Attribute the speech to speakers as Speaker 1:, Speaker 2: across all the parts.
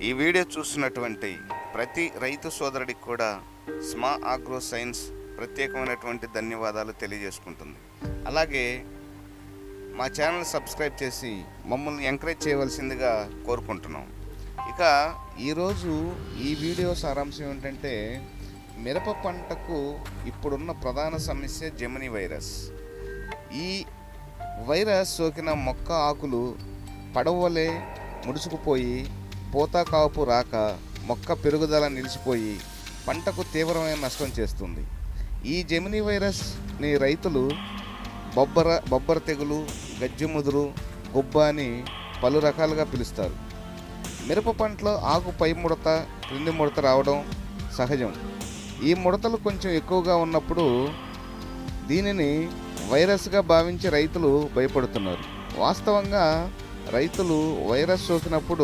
Speaker 1: ఈ వీడియో చూస్తున్నటువంటి ప్రతి రైతు సోదరుడికి కూడా స్మా ఆగ్రో సైన్స్ ప్రత్యేకమైనటువంటి ధన్యవాదాలు తెలియజేసుకుంటుంది అలాగే మా ఛానల్ సబ్స్క్రైబ్ చేసి మమ్మల్ని ఎంకరేజ్ చేయవలసిందిగా కోరుకుంటున్నాం ఇక ఈరోజు ఈ వీడియో సారాంశం ఏంటంటే మిరప పంటకు ఇప్పుడున్న ప్రధాన సమస్య జెమిని వైరస్ ఈ వైరస్ సోకిన మొక్క ఆకులు పడవలే ముడుచుకుపోయి పూత కాపు రాక మొక్క పెరుగుదల నిలిచిపోయి పంటకు తీవ్రమైన నష్టం చేస్తుంది ఈ జెమిని వైరస్ని రైతులు బొబ్బర బొబ్బర తెగులు గజ్జెముదురు గుబ్బ అని పలు రకాలుగా పిలుస్తారు మిరప పంటలో ఆకు పై ముడత క్రింది ముడత రావడం సహజం ఈ ముడతలు కొంచెం ఎక్కువగా ఉన్నప్పుడు దీనిని వైరస్గా భావించి రైతులు భయపడుతున్నారు వాస్తవంగా రైతులు వైరస్ సోకినప్పుడు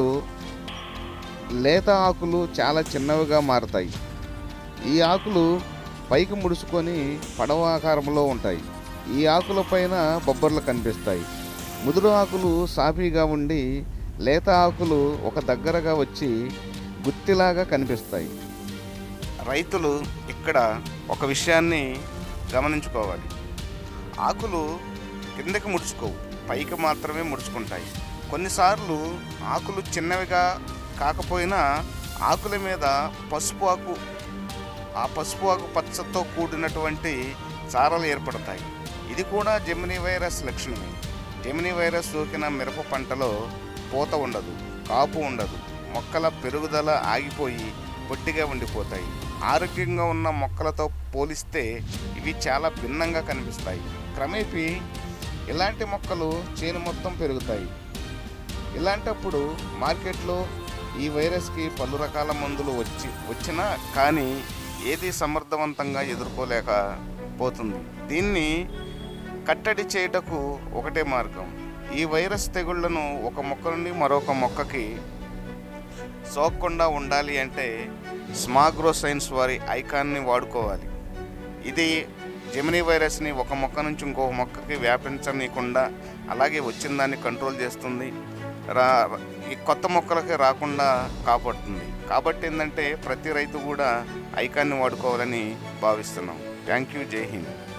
Speaker 1: లేత ఆకులు చాలా చిన్నవిగా మారతాయి ఈ ఆకులు పైకి ముడుచుకొని పడవ ఆకారంలో ఉంటాయి ఈ ఆకుల పైన బొబ్బర్లు కనిపిస్తాయి ముదురు ఆకులు సాఫీగా ఉండి లేత ఆకులు ఒక దగ్గరగా వచ్చి గుత్తిలాగా కనిపిస్తాయి రైతులు ఇక్కడ ఒక విషయాన్ని గమనించుకోవాలి ఆకులు కిందకి ముడుచుకోవు పైకి మాత్రమే ముడుచుకుంటాయి కొన్నిసార్లు ఆకులు చిన్నవిగా కాకపోయినా ఆకుల మీద పసుపు ఆకు ఆ పసుపు ఆకు పచ్చతో కూడినటువంటి చారలు ఏర్పడతాయి ఇది కూడా జెమినీ వైరస్ లక్షణమే జెమినీ వైరస్ సోకిన మిరప పంటలో పూత ఉండదు కాపు ఉండదు మొక్కల పెరుగుదల ఆగిపోయి పొట్టిగా ఉండిపోతాయి ఆరోగ్యంగా ఉన్న మొక్కలతో పోలిస్తే ఇవి చాలా భిన్నంగా కనిపిస్తాయి క్రమేపీ ఇలాంటి మొక్కలు చేను మొత్తం పెరుగుతాయి ఇలాంటప్పుడు మార్కెట్లో ఈ వైరస్కి పలు రకాల మందులు వచ్చి వచ్చినా కానీ ఏది సమర్థవంతంగా ఎదుర్కోలేకపోతుంది దీన్ని కట్టడి చేయుటకు ఒకటే మార్గం ఈ వైరస్ తెగుళ్లను ఒక మొక్క నుండి మరొక మొక్కకి సోకకుండా ఉండాలి అంటే స్మాగ్రో సైన్స్ వారి ఐకాన్ని వాడుకోవాలి ఇది జెమినీ వైరస్ని ఒక మొక్క నుంచి ఇంకొక మొక్కకి వ్యాపించనీయకుండా అలాగే వచ్చిన దాన్ని కంట్రోల్ చేస్తుంది రా ఈ కొత్త మొక్కలకి రాకుండా కాపాడుతుంది కాబట్టి ఏంటంటే ప్రతి రైతు కూడా ఐకాన్ని వాడుకోవాలని భావిస్తున్నాం థ్యాంక్ యూ జై హింద్